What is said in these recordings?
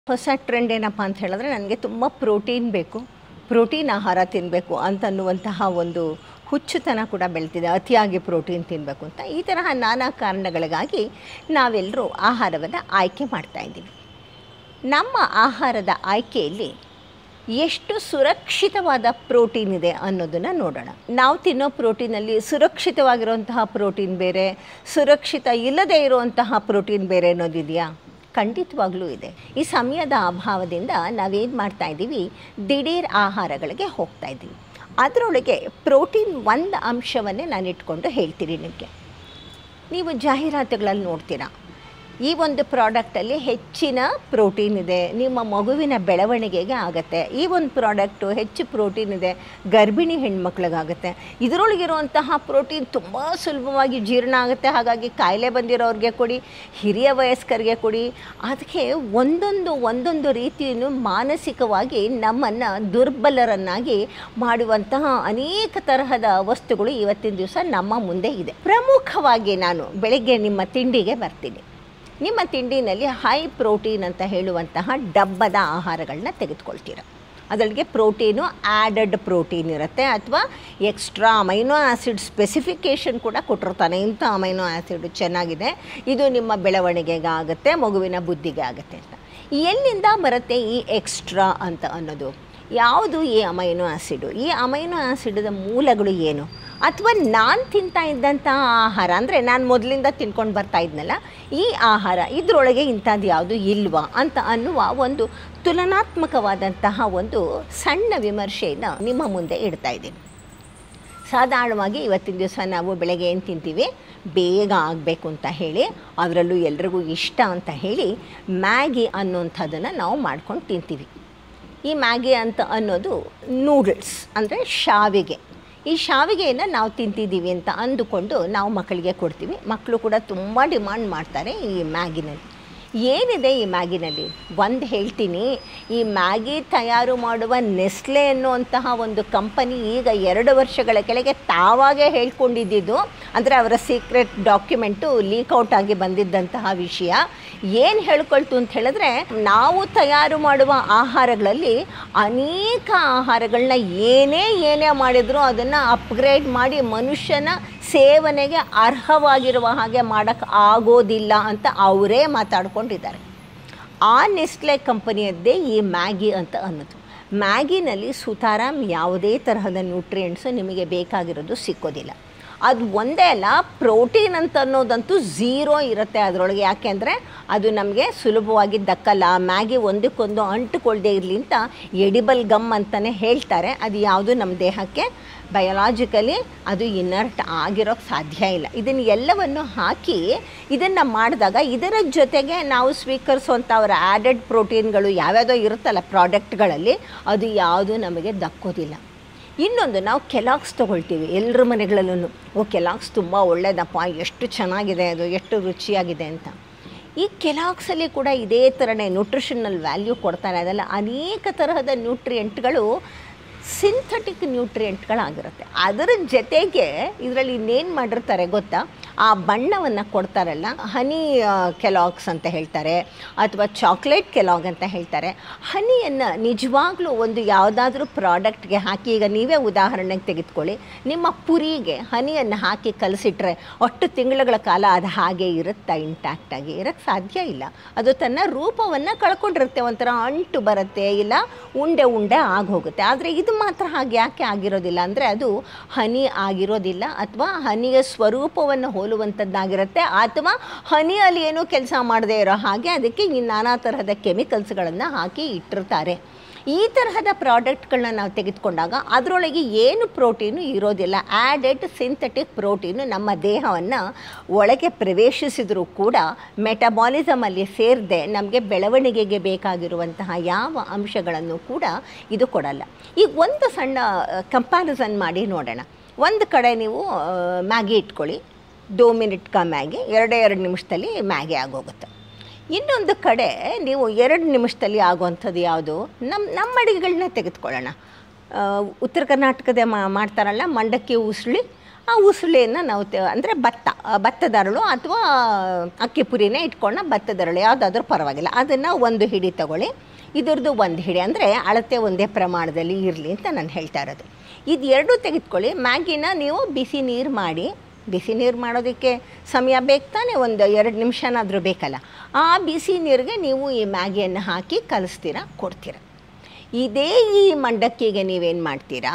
ಹೊಸ ಟ್ರೆಂಡ್ ಏನಪ್ಪ ಅಂತ ಹೇಳಿದ್ರೆ ನನಗೆ ತುಂಬ ಪ್ರೋಟೀನ್ ಬೇಕು ಪ್ರೋಟೀನ್ ಆಹಾರ ತಿನ್ನಬೇಕು ಅಂತನ್ನುವಂತಹ ಒಂದು ಹುಚ್ಚುತನ ಕೂಡ ಬೆಳೆದಿದೆ ಅತಿಯಾಗಿ ಪ್ರೋಟೀನ್ ತಿನ್ನಬೇಕು ಅಂತ ಈ ತರಹ ನಾನಾ ಕಾರಣಗಳಿಗಾಗಿ ನಾವೆಲ್ಲರೂ ಆಹಾರವನ್ನು ಆಯ್ಕೆ ಮಾಡ್ತಾ ಇದ್ದೀವಿ ನಮ್ಮ ಆಹಾರದ ಆಯ್ಕೆಯಲ್ಲಿ ಎಷ್ಟು ಸುರಕ್ಷಿತವಾದ ಪ್ರೋಟೀನ್ ಇದೆ ಅನ್ನೋದನ್ನು ನೋಡೋಣ ನಾವು ತಿನ್ನೋ ಪ್ರೋಟೀನಲ್ಲಿ ಸುರಕ್ಷಿತವಾಗಿರುವಂತಹ ಪ್ರೋಟೀನ್ ಬೇರೆ ಸುರಕ್ಷಿತ ಇಲ್ಲದೇ ಇರುವಂತಹ ಪ್ರೋಟೀನ್ ಬೇರೆ ಅನ್ನೋದಿದೆಯಾ ಖಂಡಿತವಾಗ್ಲೂ ಇದೆ ಈ ಸಮಯದ ಅಭಾವದಿಂದ ನಾವೇನು ಮಾಡ್ತಾ ಇದ್ದೀವಿ ದಿಢೀರ್ ಆಹಾರಗಳಿಗೆ ಹೋಗ್ತಾ ಇದ್ದೀವಿ ಅದರೊಳಗೆ ಪ್ರೋಟೀನ್ ಒಂದು ಅಂಶವನ್ನೇ ನಾನು ಇಟ್ಕೊಂಡು ಹೇಳ್ತೀನಿ ನಿಮಗೆ ನೀವು ಜಾಹೀರಾತುಗಳಲ್ಲಿ ನೋಡ್ತೀರಾ ಈ ಒಂದು ಪ್ರಾಡಕ್ಟಲ್ಲಿ ಹೆಚ್ಚಿನ ಪ್ರೋಟೀನ್ ಇದೆ ನಿಮ್ಮ ಮಗುವಿನ ಬೆಳವಣಿಗೆಗೆ ಆಗುತ್ತೆ ಈ ಒಂದು ಪ್ರಾಡಕ್ಟು ಹೆಚ್ಚು ಪ್ರೋಟೀನ್ ಇದೆ ಗರ್ಭಿಣಿ ಹೆಣ್ಮಕ್ಳಿಗಾಗುತ್ತೆ ಇದರೊಳಗಿರುವಂತಹ ಪ್ರೋಟೀನ್ ತುಂಬ ಸುಲಭವಾಗಿ ಜೀರ್ಣ ಆಗುತ್ತೆ ಹಾಗಾಗಿ ಕಾಯಿಲೆ ಬಂದಿರೋರಿಗೆ ಕೊಡಿ ಹಿರಿಯ ವಯಸ್ಕರಿಗೆ ಕೊಡಿ ಅದಕ್ಕೆ ಒಂದೊಂದು ಒಂದೊಂದು ರೀತಿಯನ್ನು ಮಾನಸಿಕವಾಗಿ ನಮ್ಮನ್ನು ದುರ್ಬಲರನ್ನಾಗಿ ಮಾಡುವಂತಹ ಅನೇಕ ತರಹದ ವಸ್ತುಗಳು ಇವತ್ತಿನ ದಿವಸ ನಮ್ಮ ಮುಂದೆ ಇದೆ ಪ್ರಮುಖವಾಗಿ ನಾನು ಬೆಳಗ್ಗೆ ನಿಮ್ಮ ತಿಂಡಿಗೆ ಬರ್ತೀನಿ ನಿಮ್ಮ ತಿಂಡಿನಲ್ಲಿ ಹೈ ಪ್ರೋಟೀನ್ ಅಂತ ಹೇಳುವಂತಹ ಡಬ್ಬದ ಆಹಾರಗಳನ್ನ ತೆಗೆದುಕೊಳ್ತೀರ ಅದರೊಳಗೆ ಪ್ರೋಟೀನು ಆ್ಯಡೆಡ್ ಪ್ರೋಟೀನ್ ಇರುತ್ತೆ ಅಥವಾ ಎಕ್ಸ್ಟ್ರಾ ಅಮೈನೋ ಆ್ಯಸಿಡ್ ಸ್ಪೆಸಿಫಿಕೇಷನ್ ಕೂಡ ಕೊಟ್ಟಿರ್ತಾನೆ ಇಂಥ ಅಮೈನೋ ಆ್ಯಸಿಡ್ ಚೆನ್ನಾಗಿದೆ ಇದು ನಿಮ್ಮ ಬೆಳವಣಿಗೆಗೆ ಆಗುತ್ತೆ ಮಗುವಿನ ಬುದ್ಧಿಗೆ ಆಗುತ್ತೆ ಅಂತ ಎಲ್ಲಿಂದ ಬರುತ್ತೆ ಈ ಎಕ್ಸ್ಟ್ರಾ ಅಂತ ಅನ್ನೋದು ಯಾವುದು ಈ ಅಮೈನೋ ಆ್ಯಸಿಡು ಈ ಅಮೈನೋ ಆ್ಯಸಿಡದ ಮೂಲಗಳು ಏನು ಅಥವಾ ನಾನು ತಿಂತಾ ಇದ್ದಂಥ ಆಹಾರ ಅಂದರೆ ನಾನು ಮೊದಲಿಂದ ತಿನ್ಕೊಂಡು ಬರ್ತಾ ಇದ್ನಲ್ಲ ಈ ಆಹಾರ ಇದರೊಳಗೆ ಇಂಥದ್ದು ಯಾವುದು ಇಲ್ವಾ ಅಂತ ಅನ್ನುವ ಒಂದು ತುಲನಾತ್ಮಕವಾದಂತಹ ಒಂದು ಸಣ್ಣ ವಿಮರ್ಶೆಯನ್ನು ನಿಮ್ಮ ಮುಂದೆ ಇಡ್ತಾ ಇದ್ದೀನಿ ಸಾಧಾರಣವಾಗಿ ಇವತ್ತಿನ ದಿವಸ ನಾವು ಬೆಳಗ್ಗೆ ಏನು ತಿಂತೀವಿ ಬೇಗ ಆಗಬೇಕು ಅಂತ ಹೇಳಿ ಅದರಲ್ಲೂ ಎಲ್ರಿಗೂ ಇಷ್ಟ ಅಂತ ಹೇಳಿ ಮ್ಯಾಗಿ ಅನ್ನೋಂಥದ್ದನ್ನು ನಾವು ಮಾಡ್ಕೊಂಡು ತಿಂತೀವಿ ಈ ಮ್ಯಾಗಿ ಅಂತ ಅನ್ನೋದು ನೂಡಲ್ಸ್ ಅಂದರೆ ಶಾವಿಗೆ ಈ ಶಾವಿಗೆಯನ್ನು ನಾವು ತಿಂತಿದ್ದೀವಿ ಅಂತ ಅಂದುಕೊಂಡು ನಾವು ಮಕ್ಕಳಿಗೆ ಕೊಡ್ತೀವಿ ಮಕ್ಕಳು ಕೂಡ ತುಂಬ ಡಿಮಾಂಡ್ ಮಾಡ್ತಾರೆ ಈ ಮ್ಯಾಗಿನಲ್ಲಿ ಏನಿದೆ ಈ ಮ್ಯಾಗಿನಲ್ಲಿ ಒಂದು ಹೇಳ್ತೀನಿ ಈ ಮ್ಯಾಗಿ ತಯಾರು ಮಾಡುವ ನೆಸ್ಲೆ ಅನ್ನುವಂತಹ ಒಂದು ಕಂಪನಿ ಈಗ ಎರಡು ವರ್ಷಗಳ ಕೆಳಗೆ ತಾವಾಗೇ ಹೇಳ್ಕೊಂಡಿದ್ದಿದ್ದು ಅಂದರೆ ಅವರ ಸೀಕ್ರೆಟ್ ಡಾಕ್ಯುಮೆಂಟು ಲೀಕ್ಔಟ್ ಆಗಿ ಬಂದಿದ್ದಂತಹ ವಿಷಯ ಏನು ಹೇಳ್ಕೊಳ್ತು ಅಂತ ಹೇಳಿದ್ರೆ ನಾವು ತಯಾರು ಮಾಡುವ ಆಹಾರಗಳಲ್ಲಿ ಅನೇಕ ಆಹಾರಗಳನ್ನ ಏನೇ ಏನೇ ಮಾಡಿದರೂ ಅದನ್ನು ಅಪ್ಗ್ರೇಡ್ ಮಾಡಿ ಮನುಷ್ಯನ ಸೇವನೆಗೆ ಅರ್ಹವಾಗಿರುವ ಹಾಗೆ ಮಾಡೋಕ್ಕೆ ಆಗೋದಿಲ್ಲ ಅಂತ ಅವರೇ ಮಾತಾಡ್ಕೊಂಡಿದ್ದಾರೆ ಆ ನೆಸ್ಲೆ ಕಂಪನಿಯದ್ದೇ ಈ ಮ್ಯಾಗಿ ಅಂತ ಅನ್ನೋದು ಮ್ಯಾಗಿನಲ್ಲಿ ಸುತಾರಾಮ್ ಯಾವುದೇ ತರಹದ ನ್ಯೂಟ್ರಿಯೆಂಟ್ಸು ನಿಮಗೆ ಬೇಕಾಗಿರೋದು ಸಿಕ್ಕೋದಿಲ್ಲ ಅದು ಒಂದೇ ಅಲ್ಲ ಪ್ರೋಟೀನ್ ಅಂತ ಅನ್ನೋದಂತೂ ಝೀರೋ ಇರುತ್ತೆ ಅದರೊಳಗೆ ಯಾಕೆಂದರೆ ಅದು ನಮಗೆ ಸುಲಭವಾಗಿ ದಕ್ಕಲ್ಲ ಮ್ಯಾಗಿ ಒಂದಕ್ಕೊಂದು ಅಂಟುಕೊಳ್ಳದೆ ಇರಲಿ ಅಂತ ಎಡಿಬಲ್ ಗಮ್ ಅಂತಲೇ ಹೇಳ್ತಾರೆ ಅದು ಯಾವುದು ನಮ್ಮ ದೇಹಕ್ಕೆ ಬಯೋಲಾಜಿಕಲಿ ಅದು ಇನರ್ಟ್ ಆಗಿರೋಕ್ಕೆ ಸಾಧ್ಯ ಇಲ್ಲ ಇದನ್ನು ಎಲ್ಲವನ್ನು ಹಾಕಿ ಇದನ್ನು ಮಾಡಿದಾಗ ಇದರ ಜೊತೆಗೆ ನಾವು ಸ್ವೀಕರಿಸುವಂಥ ಅವರ ಆ್ಯಡೆಡ್ ಪ್ರೋಟೀನ್ಗಳು ಯಾವ್ಯಾವುದೋ ಇರುತ್ತಲ್ಲ ಪ್ರಾಡಕ್ಟ್ಗಳಲ್ಲಿ ಅದು ಯಾವುದು ನಮಗೆ ದಕ್ಕೋದಿಲ್ಲ ಇನ್ನೊಂದು ನಾವು ಕೆಲಾಕ್ಸ್ ತೊಗೊಳ್ತೀವಿ ಎಲ್ಲರ ಮನೆಗಳಲ್ಲೂ ಓ ಕೆಲಾಕ್ಸ್ ತುಂಬ ಒಳ್ಳೆಯದಪ್ಪ ಎಷ್ಟು ಚೆನ್ನಾಗಿದೆ ಅದು ಎಷ್ಟು ರುಚಿಯಾಗಿದೆ ಅಂತ ಈ ಕೆಲಾಕ್ಸಲ್ಲಿ ಕೂಡ ಇದೇ ಥರನೇ ನ್ಯೂಟ್ರಿಷನಲ್ ವ್ಯಾಲ್ಯೂ ಕೊಡ್ತಾರೆ ಅದೆಲ್ಲ ಅನೇಕ ತರಹದ ನ್ಯೂಟ್ರಿಯೆಂಟ್ಗಳು ಸಿಂಥೆಟಿಕ್ ನ್ಯೂಟ್ರಿಯೆಂಟ್ಗಳಾಗಿರುತ್ತೆ ಅದರ ಜೊತೆಗೆ ಇದರಲ್ಲಿ ಇನ್ನೇನು ಮಾಡಿರ್ತಾರೆ ಗೊತ್ತಾ ಆ ಬಣ್ಣವನ್ನು ಕೊಡ್ತಾರಲ್ಲ ಹನಿ ಕೆಲಾಗ್ಸ್ ಅಂತ ಹೇಳ್ತಾರೆ ಅಥವಾ ಚಾಕ್ಲೇಟ್ ಕೆಲಾಗ್ ಅಂತ ಹೇಳ್ತಾರೆ ಹನಿಯನ್ನು ನಿಜವಾಗ್ಲೂ ಒಂದು ಯಾವುದಾದ್ರೂ ಪ್ರಾಡಕ್ಟ್ಗೆ ಹಾಕಿ ಈಗ ನೀವೇ ಉದಾಹರಣೆಗೆ ತೆಗೆದುಕೊಳ್ಳಿ ನಿಮ್ಮ ಪುರಿಗೆ ಹನಿಯನ್ನು ಹಾಕಿ ಕಲಸಿಟ್ರೆ ಅಷ್ಟು ತಿಂಗಳುಗಳ ಕಾಲ ಅದು ಹಾಗೆ ಇರುತ್ತಾ ಇಂಟ್ಯಾಕ್ಟಾಗಿ ಇರೋಕ್ಕೆ ಸಾಧ್ಯ ಇಲ್ಲ ಅದು ತನ್ನ ರೂಪವನ್ನು ಕಳ್ಕೊಂಡಿರುತ್ತೆ ಒಂಥರ ಅಂಟು ಬರುತ್ತೆ ಇಲ್ಲ ಉಂಡೆ ಉಂಡೆ ಆಗೋಗುತ್ತೆ ಆದರೆ ಇದು ಮಾತ್ರ ಹಾಗೆ ಯಾಕೆ ಆಗಿರೋದಿಲ್ಲ ಅಂದರೆ ಅದು ಹನಿ ಆಗಿರೋದಿಲ್ಲ ಅಥವಾ ಹನಿಯ ಸ್ವರೂಪವನ್ನು ಹೋಲುವಂಥದ್ದಾಗಿರುತ್ತೆ ಅಥವಾ ಹನಿಯಲ್ಲಿ ಏನೂ ಕೆಲಸ ಮಾಡದೇ ಇರೋ ಹಾಗೆ ಅದಕ್ಕೆ ಈ ನಾನಾ ತರಹದ ಕೆಮಿಕಲ್ಸ್ಗಳನ್ನು ಹಾಕಿ ಇಟ್ಟಿರ್ತಾರೆ ಈ ತರಹದ ಪ್ರಾಡಕ್ಟ್ಗಳನ್ನ ನಾವು ತೆಗೆದುಕೊಂಡಾಗ ಅದರೊಳಗೆ ಏನು ಪ್ರೋಟೀನು ಇರೋದಿಲ್ಲ ಆ್ಯಡೆಡ್ ಸಿಂಥೆಟಿಕ್ ಪ್ರೋಟೀನು ನಮ್ಮ ದೇಹವನ್ನು ಒಳಗೆ ಪ್ರವೇಶಿಸಿದರೂ ಕೂಡ ಮೆಟಬಾಲಿಸಮಲ್ಲಿ ಸೇರದೆ ನಮಗೆ ಬೆಳವಣಿಗೆಗೆ ಬೇಕಾಗಿರುವಂತಹ ಯಾವ ಅಂಶಗಳನ್ನು ಕೂಡ ಇದು ಕೊಡಲ್ಲ ಈಗ ಒಂದು ಸಣ್ಣ ಕಂಪ್ಯಾರಿಸನ್ ಮಾಡಿ ನೋಡೋಣ ಒಂದು ಕಡೆ ನೀವು ಮ್ಯಾಗಿ ಇಟ್ಕೊಳ್ಳಿ ದೋ ಮಿನಿಟ್ ಕಾ ಮ್ಯಾಗಿ ಎರಡೇ ಎರಡು ನಿಮಿಷದಲ್ಲಿ ಮ್ಯಾಗಿ ಆಗೋಗುತ್ತೆ ಇನ್ನೊಂದು ಕಡೆ ನೀವು ಎರಡು ನಿಮಿಷದಲ್ಲಿ ಆಗುವಂಥದ್ದು ಯಾವುದು ನಮ್ಮ ನಮ್ಮ ಅಡುಗೆಗಳನ್ನ ತೆಗೆದುಕೊಳ್ಳೋಣ ಉತ್ತರ ಕರ್ನಾಟಕದ ಮಾಡ್ತಾರಲ್ಲ ಮಂಡಕ್ಕಿ ಉಸುಳಿ ಆ ಉಸುಳೆಯನ್ನು ನಾವು ತೆ ಅಂದರೆ ಭತ್ತ ಆ ಭತ್ತದ ಅರಳು ಅಥವಾ ಅಕ್ಕಿ ಪುರಿನೇ ಇಟ್ಕೊಂಡು ಭತ್ತದ ಅರಳು ಯಾವುದಾದ್ರೂ ಪರವಾಗಿಲ್ಲ ಅದನ್ನು ಒಂದು ಹಿಡಿ ತಗೊಳ್ಳಿ ಇದ್ರದ್ದು ಒಂದು ಹಿಡಿ ಅಂದರೆ ಅಳತೆ ಒಂದೇ ಪ್ರಮಾಣದಲ್ಲಿ ಇರಲಿ ಅಂತ ನಾನು ಹೇಳ್ತಾ ಇರೋದು ಇದು ಎರಡೂ ತೆಗೆದುಕೊಳ್ಳಿ ಮ್ಯಾಗಿನ ನೀವು ಬಿಸಿ ನೀರು ಮಾಡಿ ಬಿಸಿ ನೀರು ಮಾಡೋದಕ್ಕೆ ಸಮಯ ಬೇಕು ತಾನೇ ಒಂದು ಎರಡು ನಿಮಿಷನಾದರೂ ಬೇಕಲ್ಲ ಆ ಬಿಸಿ ನೀರಿಗೆ ನೀವು ಈ ಮ್ಯಾಗಿಯನ್ನು ಹಾಕಿ ಕಲಿಸ್ತೀರಾ ಕೊಡ್ತೀರ ಇದೇ ಈ ಮಂಡಕ್ಕಿಗೆ ನೀವೇನು ಮಾಡ್ತೀರಾ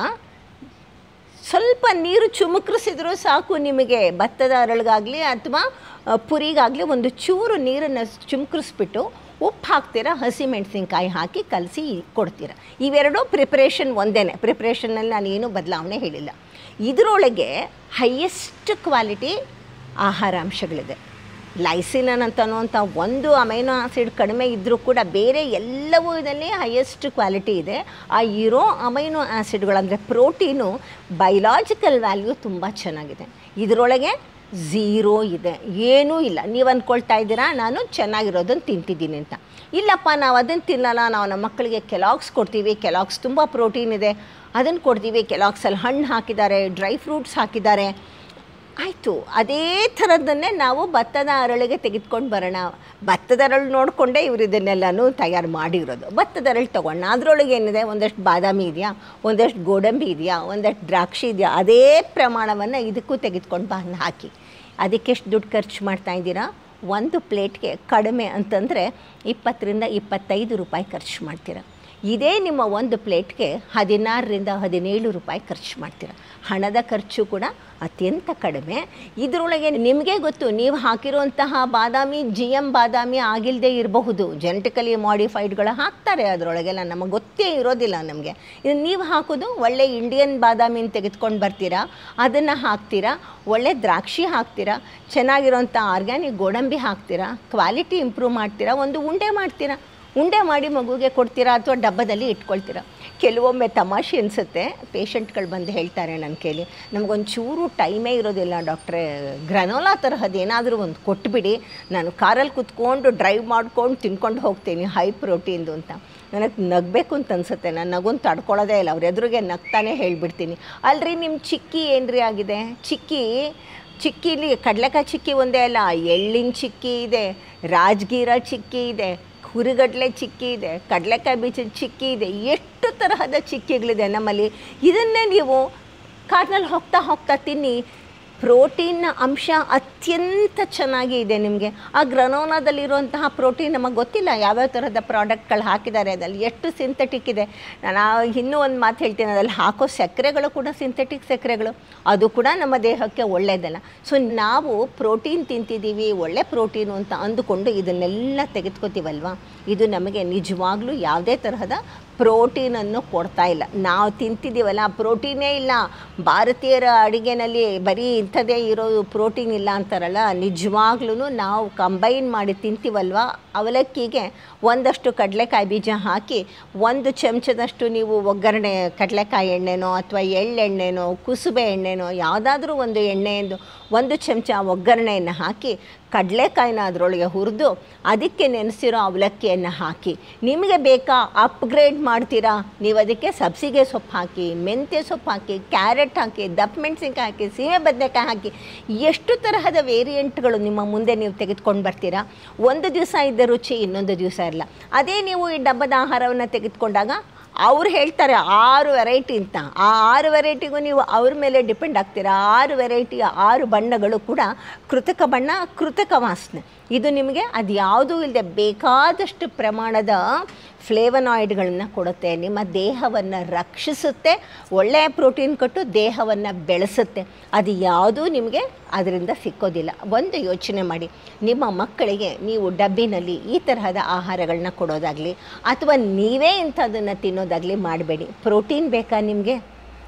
ಸ್ವಲ್ಪ ನೀರು ಚುಮುಕ್ರಿಸಿದ್ರೂ ಸಾಕು ನಿಮಗೆ ಭತ್ತದ ಅರಳಿಗಾಗಲಿ ಅಥವಾ ಆ, ಪುರಿಗಾಗಲಿ ಒಂದು ಚೂರು ನೀರನ್ನು ಚುಮುಕ್ರಿಸ್ಬಿಟ್ಟು ಉಪ್ಪು ಹಾಕ್ತೀರಾ ಹಸಿಮೆಣಸಿನ್ಕಾಯಿ ಹಾಕಿ ಕಲಸಿ ಕೊಡ್ತೀರಾ ಇವೆರಡೂ ಪ್ರಿಪ್ರೇಷನ್ ಒಂದೇ ಪ್ರಿಪ್ರೇಷನಲ್ಲಿ ನಾನು ಏನೂ ಬದಲಾವಣೆ ಹೇಳಿಲ್ಲ ಇದರೊಳಗೆ ಹೈಯೆಸ್ಟ್ ಕ್ವಾಲಿಟಿ ಆಹಾರಾಂಶಗಳಿದೆ ಲೈಸಿನನ್ ಅಂತ ಅನ್ನುವಂಥ ಒಂದು ಅಮೈನೋ ಆಸಿಡ್ ಕಡಿಮೆ ಇದ್ದರೂ ಕೂಡ ಬೇರೆ ಎಲ್ಲವೂ ಇದರಲ್ಲಿ ಹೈಯೆಸ್ಟ್ ಕ್ವಾಲಿಟಿ ಇದೆ ಆ ಇರೋ ಅಮೈನೋ ಆಸಿಡ್ಗಳಂದರೆ ಪ್ರೋಟೀನು ಬಯಲಾಜಿಕಲ್ ವ್ಯಾಲ್ಯೂ ತುಂಬ ಚೆನ್ನಾಗಿದೆ ಇದರೊಳಗೆ ಝೀರೋ ಇದೆ ಏನೂ ಇಲ್ಲ ನೀವು ಅಂದ್ಕೊಳ್ತಾ ಇದ್ದೀರಾ ನಾನು ಚೆನ್ನಾಗಿರೋದನ್ನು ತಿಂತಿದ್ದೀನಿ ಅಂತ ಇಲ್ಲಪ್ಪ ನಾವು ಅದನ್ನು ತಿನ್ನಲ್ಲ ನಾವು ನಮ್ಮ ಮಕ್ಕಳಿಗೆ ಕೆಲಾಕ್ಸ್ ಕೊಡ್ತೀವಿ ಕೆಲಾಕ್ಸ್ ತುಂಬ ಪ್ರೋಟೀನ್ ಇದೆ ಅದನ್ನು ಕೊಡ್ತೀವಿ ಕೆಲಾಕ್ಸಲ್ಲಿ ಹಣ್ಣು ಹಾಕಿದ್ದಾರೆ ಡ್ರೈ ಫ್ರೂಟ್ಸ್ ಹಾಕಿದ್ದಾರೆ ಆಯಿತು ಅದೇ ಥರದ್ದನ್ನೇ ನಾವು ಭತ್ತದ ಅರಳಿಗೆ ತೆಗೆದುಕೊಂಡು ಬರೋಣ ಭತ್ತದ ಅರಳು ನೋಡಿಕೊಂಡೇ ಇವರು ಇದನ್ನೆಲ್ಲನೂ ತಯಾರು ಮಾಡಿರೋದು ಭತ್ತದ ಅರಳು ತೊಗೊಂಡು ಅದರೊಳಗೆ ಏನಿದೆ ಒಂದಷ್ಟು ಬಾದಾಮಿ ಇದೆಯಾ ಒಂದಷ್ಟು ಗೋಡಂಬಿ ಇದೆಯಾ ಒಂದಷ್ಟು ದ್ರಾಕ್ಷಿ ಇದೆಯಾ ಅದೇ ಪ್ರಮಾಣವನ್ನು ಇದಕ್ಕೂ ತೆಗೆದುಕೊಂಡು ಬಂದು ಹಾಕಿ ಅದಕ್ಕೆಷ್ಟು ದುಡ್ಡು ಖರ್ಚು ಮಾಡ್ತಾ ಇದ್ದೀರಾ ಒಂದು ಪ್ಲೇಟ್ಗೆ ಕಡಿಮೆ ಅಂತಂದರೆ ಇಪ್ಪತ್ತರಿಂದ ಇಪ್ಪತ್ತೈದು ರೂಪಾಯಿ ಖರ್ಚು ಮಾಡ್ತೀರಾ ಇದೇ ನಿಮ್ಮ ಒಂದು ಪ್ಲೇಟ್ಗೆ ಹದಿನಾರರಿಂದ ಹದಿನೇಳು ರೂಪಾಯಿ ಖರ್ಚು ಮಾಡ್ತೀರ ಹಣದ ಖರ್ಚು ಕೂಡ ಅತ್ಯಂತ ಕಡಿಮೆ ಇದರೊಳಗೆ ನಿಮಗೆ ಗೊತ್ತು ನೀವು ಹಾಕಿರುವಂತಹ ಬಾದಾಮಿ ಜಿ ಎಮ್ ಬಾದಾಮಿ ಆಗಿಲ್ಲದೆ ಇರಬಹುದು ಜೆನೆಟಿಕಲಿ ಮಾಡಿಫೈಡ್ಗಳು ಹಾಕ್ತಾರೆ ಅದರೊಳಗೆಲ್ಲ ನಮಗೆ ಗೊತ್ತೇ ಇರೋದಿಲ್ಲ ನಮಗೆ ಇದು ನೀವು ಹಾಕೋದು ಒಳ್ಳೆ ಇಂಡಿಯನ್ ಬಾದಾಮಿನ ತೆಗೆದುಕೊಂಡು ಬರ್ತೀರಾ ಅದನ್ನು ಹಾಕ್ತೀರಾ ಒಳ್ಳೆ ದ್ರಾಕ್ಷಿ ಹಾಕ್ತೀರಾ ಚೆನ್ನಾಗಿರೋಂಥ ಆರ್ಗ್ಯಾನಿಕ್ ಗೋಡಂಬಿ ಹಾಕ್ತೀರಾ ಕ್ವಾಲಿಟಿ ಇಂಪ್ರೂವ್ ಮಾಡ್ತೀರಾ ಒಂದು ಉಂಡೆ ಮಾಡ್ತೀರಾ ಉಂಡೆ ಮಾಡಿ ಮಗುಗೆ ಕೊಡ್ತೀರಾ ಅಥವಾ ಡಬ್ಬದಲ್ಲಿ ಇಟ್ಕೊಳ್ತೀರಾ ಕೆಲವೊಮ್ಮೆ ತಮಾಷೆ ಅನಿಸುತ್ತೆ ಪೇಷಂಟ್ಗಳು ಬಂದು ಹೇಳ್ತಾರೆ ನನ್ನ ಕೈಲಿ ನಮಗೊಂದು ಚೂರು ಟೈಮೇ ಇರೋದಿಲ್ಲ ಡಾಕ್ಟ್ರೇ ಗ್ರನೋಲಾ ತರಹದ್ದು ಏನಾದರೂ ಒಂದು ಕೊಟ್ಬಿಡಿ ನಾನು ಕಾರಲ್ಲಿ ಕುತ್ಕೊಂಡು ಡ್ರೈವ್ ಮಾಡ್ಕೊಂಡು ತಿನ್ಕೊಂಡು ಹೋಗ್ತೀನಿ ಹೈ ಪ್ರೋಟೀನ್ದು ಅಂತ ನನಗೆ ನಗಬೇಕು ಅಂತ ಅನ್ಸುತ್ತೆ ನಾನು ನಗುನ್ ತಡ್ಕೊಳ್ಳೋದೇ ಇಲ್ಲ ಅವ್ರ ಎದುರಿಗೆ ನಗ್ತಾನೆ ಹೇಳಿಬಿಡ್ತೀನಿ ಅಲ್ರಿ ನಿಮ್ಮ ಚಿಕ್ಕಿ ಏನ್ರಿ ಆಗಿದೆ ಚಿಕ್ಕಿ ಚಿಕ್ಕಿಲಿ ಕಡಲೆಕಾಯಿ ಚಿಕ್ಕಿ ಒಂದೇ ಅಲ್ಲ ಎಳ್ಳಿನ ಚಿಕ್ಕಿ ಇದೆ ರಾಜಗೀರ ಚಿಕ್ಕಿ ಇದೆ ಹುರಿಗಡಲೆ ಚಿಕ್ಕಿ ಇದೆ ಕಡಲೆಕಾಯಿ ಬೀಜದ ಚಿಕ್ಕಿ ಇದೆ ಎಷ್ಟು ತರಹದ ಚಿಕ್ಕಿಗಳಿದೆ ನಮ್ಮಲ್ಲಿ ಇದನ್ನೇ ನೀವು ಕಾರ್ನಲ್ಲಿ ಹೋಗ್ತಾ ಹೋಗ್ತಾ ತಿನ್ನಿ ಪ್ರೋಟೀನ್ನ ಅಂಶ ಅತ್ಯಂತ ಚೆನ್ನಾಗಿ ಇದೆ ನಿಮಗೆ ಆ ಗ್ರನೋನಾದಲ್ಲಿರುವಂತಹ ಪ್ರೋಟೀನ್ ನಮಗೆ ಗೊತ್ತಿಲ್ಲ ಯಾವ್ಯಾವ ಥರದ ಪ್ರಾಡಕ್ಟ್ಗಳು ಹಾಕಿದ್ದಾರೆ ಅದಲ್ಲಿ ಎಷ್ಟು ಸಿಂಥೆಟಿಕ್ ಇದೆ ನಾನು ಆ ಇನ್ನೂ ಒಂದು ಮಾತು ಹೇಳ್ತೀನಿ ಅದ್ರಲ್ಲಿ ಹಾಕೋ ಸಕ್ಕರೆಗಳು ಕೂಡ ಸಿಂಥೆಟಿಕ್ ಸಕ್ಕರೆಗಳು ಅದು ಕೂಡ ನಮ್ಮ ದೇಹಕ್ಕೆ ಒಳ್ಳೆಯದಲ್ಲ ಸೊ ನಾವು ಪ್ರೋಟೀನ್ ತಿಂತಿದ್ದೀವಿ ಒಳ್ಳೆ ಪ್ರೋಟೀನು ಅಂತ ಅಂದುಕೊಂಡು ಇದನ್ನೆಲ್ಲ ತೆಗೆದುಕೋತೀವಲ್ವಾ ಇದು ನಮಗೆ ನಿಜವಾಗ್ಲೂ ಯಾವುದೇ ತರಹದ ಪ್ರೋಟೀನನ್ನು ಕೊಡ್ತಾ ಇಲ್ಲ ನಾವು ತಿಂತಿದ್ದೀವಲ್ಲ ಪ್ರೋಟೀನೇ ಇಲ್ಲ ಭಾರತೀಯರ ಅಡುಗೆನಲ್ಲಿ ಬರೀ ಇಂಥದ್ದೇ ಇರೋದು ಪ್ರೋಟೀನ್ ಇಲ್ಲ ಅಂತಾರಲ್ಲ ನಿಜವಾಗ್ಲೂ ನಾವು ಕಂಬೈನ್ ಮಾಡಿ ತಿಂತೀವಲ್ವ ಅವಲಕ್ಕಿಗೆ ಒಂದಷ್ಟು ಕಡಲೆಕಾಯಿ ಬೀಜ ಹಾಕಿ ಒಂದು ಚಮಚದಷ್ಟು ನೀವು ಒಗ್ಗರಣೆ ಕಡಲೆಕಾಯಿ ಎಣ್ಣೆನೋ ಅಥವಾ ಎಳ್ಳೆಣ್ಣೆನೋ ಕುಸುಬೆ ಎಣ್ಣೆನೋ ಯಾವುದಾದ್ರೂ ಒಂದು ಎಣ್ಣೆಯಿಂದ ಒಂದು ಚಮಚ ಒಗ್ಗರಣೆಯನ್ನು ಹಾಕಿ ಕಡಲೆಕಾಯಿನ ಅದರೊಳಗೆ ಹುರಿದು ಅದಕ್ಕೆ ನೆನೆಸಿರೋ ಅವಲಕ್ಕಿಯನ್ನು ಹಾಕಿ ನಿಮಗೆ ಬೇಕಾ ಅಪ್ಗ್ರೇಡ್ ಮಾಡ್ತೀರಾ ನೀವು ಅದಕ್ಕೆ ಸಬ್ಸಿಗೆ ಸೊಪ್ಪು ಹಾಕಿ ಮೆಂತ್ಯ ಸೊಪ್ಪು ಹಾಕಿ ಕ್ಯಾರೆಟ್ ಹಾಕಿ ದಪ್ಪ ಮೆಣಸಿನ್ಕಾಯಿ ಹಾಕಿ ಸೀಮೆ ಬದನೆಕಾಯಿ ಹಾಕಿ ಎಷ್ಟು ತರಹದ ವೇರಿಯಂಟ್ಗಳು ನಿಮ್ಮ ಮುಂದೆ ನೀವು ತೆಗೆದುಕೊಂಡು ಬರ್ತೀರಾ ಒಂದು ದಿವಸ ಇದ್ದ ರುಚಿ ಇನ್ನೊಂದು ದಿವಸ ಇರಲ್ಲ ಅದೇ ನೀವು ಈ ಡಬ್ಬದ ಆಹಾರವನ್ನು ತೆಗೆದುಕೊಂಡಾಗ ಅವ್ರು ಹೇಳ್ತಾರೆ ಆರು ವೆರೈಟಿ ಅಂತ ಆ ಆರು ವೆರೈಟಿಗೂ ನೀವು ಅವ್ರ ಮೇಲೆ ಡಿಪೆಂಡ್ ಆಗ್ತೀರಾ ಆರು ವೆರೈಟಿಯ ಆರು ಬಣ್ಣಗಳು ಕೂಡ ಕೃತಕ ಬಣ್ಣ ಕೃತಕ ವಾಸನೆ ಇದು ನಿಮಗೆ ಅದು ಯಾವುದೂ ಇಲ್ಲದೆ ಬೇಕಾದಷ್ಟು ಪ್ರಮಾಣದ ಫ್ಲೇವನಾಯ್ಡ್ಗಳನ್ನು ಕೊಡುತ್ತೆ ನಿಮ್ಮ ದೇಹವನ್ನು ರಕ್ಷಿಸುತ್ತೆ ಒಳ್ಳೆಯ ಪ್ರೋಟೀನ್ ಕೊಟ್ಟು ದೇಹವನ್ನು ಬೆಳೆಸುತ್ತೆ ಅದು ಯಾವುದೂ ನಿಮಗೆ ಅದರಿಂದ ಸಿಕ್ಕೋದಿಲ್ಲ ಒಂದು ಯೋಚನೆ ಮಾಡಿ ನಿಮ್ಮ ಮಕ್ಕಳಿಗೆ ನೀವು ಡಬ್ಬಿನಲ್ಲಿ ಈ ತರಹದ ಆಹಾರಗಳನ್ನ ಕೊಡೋದಾಗಲಿ ಅಥವಾ ನೀವೇ ಇಂಥದ್ದನ್ನು ತಿನ್ನೋದಾಗಲಿ ಮಾಡಬೇಡಿ ಪ್ರೋಟೀನ್ ಬೇಕಾ ನಿಮಗೆ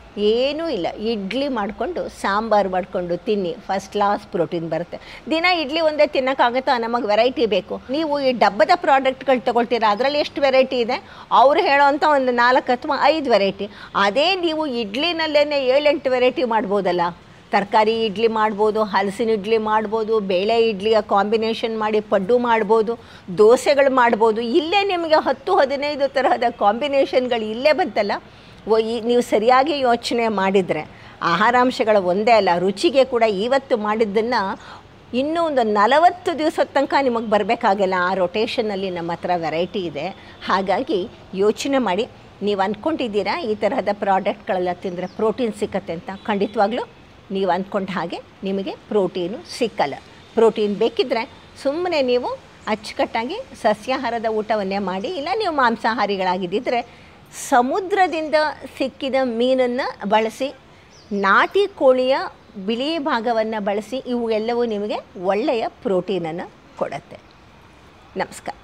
ಏನೂ ಇಲ್ಲ ಇಡ್ಲಿ ಮಾಡಿಕೊಂಡು ಸಾಂಬಾರು ಮಾಡಿಕೊಂಡು ತಿನ್ನಿ ಫಸ್ಟ್ ಕ್ಲಾಸ್ ಪ್ರೋಟೀನ್ ಬರುತ್ತೆ ದಿನ ಇಡ್ಲಿ ಒಂದೇ ತಿನ್ನೋಕ್ಕಾಗುತ್ತಾ ನಮಗೆ ವೆರೈಟಿ ಬೇಕು ನೀವು ಈ ಡಬ್ಬದ ಪ್ರಾಡಕ್ಟ್ಗಳು ತೊಗೊಳ್ತೀರಾ ಅದರಲ್ಲಿ ಎಷ್ಟು ವೆರೈಟಿ ಇದೆ ಅವ್ರು ಹೇಳೋವಂಥ ಒಂದು ನಾಲ್ಕು ಅಥವಾ ಐದು ವೆರೈಟಿ ಅದೇ ನೀವು ಇಡ್ಲಿನಲ್ಲೇ ಏಳೆಂಟು ವೆರೈಟಿ ಮಾಡ್ಬೋದಲ್ಲ ತರಕಾರಿ ಇಡ್ಲಿ ಮಾಡ್ಬೋದು ಹಲಸಿನ ಇಡ್ಲಿ ಮಾಡ್ಬೋದು ಬೇಳೆ ಇಡ್ಲಿಯ ಕಾಂಬಿನೇಷನ್ ಮಾಡಿ ಪಡ್ಡು ಮಾಡ್ಬೋದು ದೋಸೆಗಳು ಮಾಡ್ಬೋದು ಇಲ್ಲೇ ನಿಮಗೆ ಹತ್ತು ಹದಿನೈದು ತರಹದ ಕಾಂಬಿನೇಷನ್ಗಳು ಇಲ್ಲೇ ಬಂತಲ್ಲ ಓ ಈ ನೀವು ಸರಿಯಾಗಿ ಯೋಚನೆ ಮಾಡಿದರೆ ಆಹಾರಾಂಶಗಳ ಒಂದೇ ಅಲ್ಲ ರುಚಿಗೆ ಕೂಡ ಇವತ್ತು ಮಾಡಿದ್ದನ್ನು ಇನ್ನೂ ಒಂದು ನಲವತ್ತು ದಿವಸದ ತನಕ ನಿಮಗೆ ಬರಬೇಕಾಗಿಲ್ಲ ಆ ರೊಟೇಷನಲ್ಲಿ ನಮ್ಮ ಹತ್ರ ವೆರೈಟಿ ಇದೆ ಹಾಗಾಗಿ ಯೋಚನೆ ಮಾಡಿ ನೀವು ಅಂದ್ಕೊಂಡಿದ್ದೀರಾ ಈ ತರಹದ ಪ್ರಾಡಕ್ಟ್ಗಳೆಲ್ಲ ತಿಂದರೆ ಪ್ರೋಟೀನ್ ಸಿಕ್ಕತ್ತೆ ಅಂತ ಖಂಡಿತವಾಗ್ಲೂ ನೀವು ಅಂದ್ಕೊಂಡ ಹಾಗೆ ನಿಮಗೆ ಪ್ರೋಟೀನು ಸಿಕ್ಕಲ್ಲ ಪ್ರೋಟೀನ್ ಬೇಕಿದ್ದರೆ ಸುಮ್ಮನೆ ನೀವು ಅಚ್ಚುಕಟ್ಟಾಗಿ ಸಸ್ಯಾಹಾರದ ಊಟವನ್ನೇ ಮಾಡಿ ಇಲ್ಲ ನೀವು ಮಾಂಸಾಹಾರಿಗಳಾಗಿದ್ದಿದ್ರೆ ಸಮುದ್ರದಿಂದ ಸಿಕ್ಕಿದ ಮೀನನ್ನು ಬಳಸಿ ನಾಟಿ ಕೋಳಿಯ ಬಿಳಿ ಭಾಗವನ್ನು ಬಳಸಿ ಇವು ಎಲ್ಲವೂ ನಿಮಗೆ ಒಳ್ಳೆಯ ಪ್ರೋಟೀನನ್ನು ಕೊಡುತ್ತೆ ನಮಸ್ಕಾರ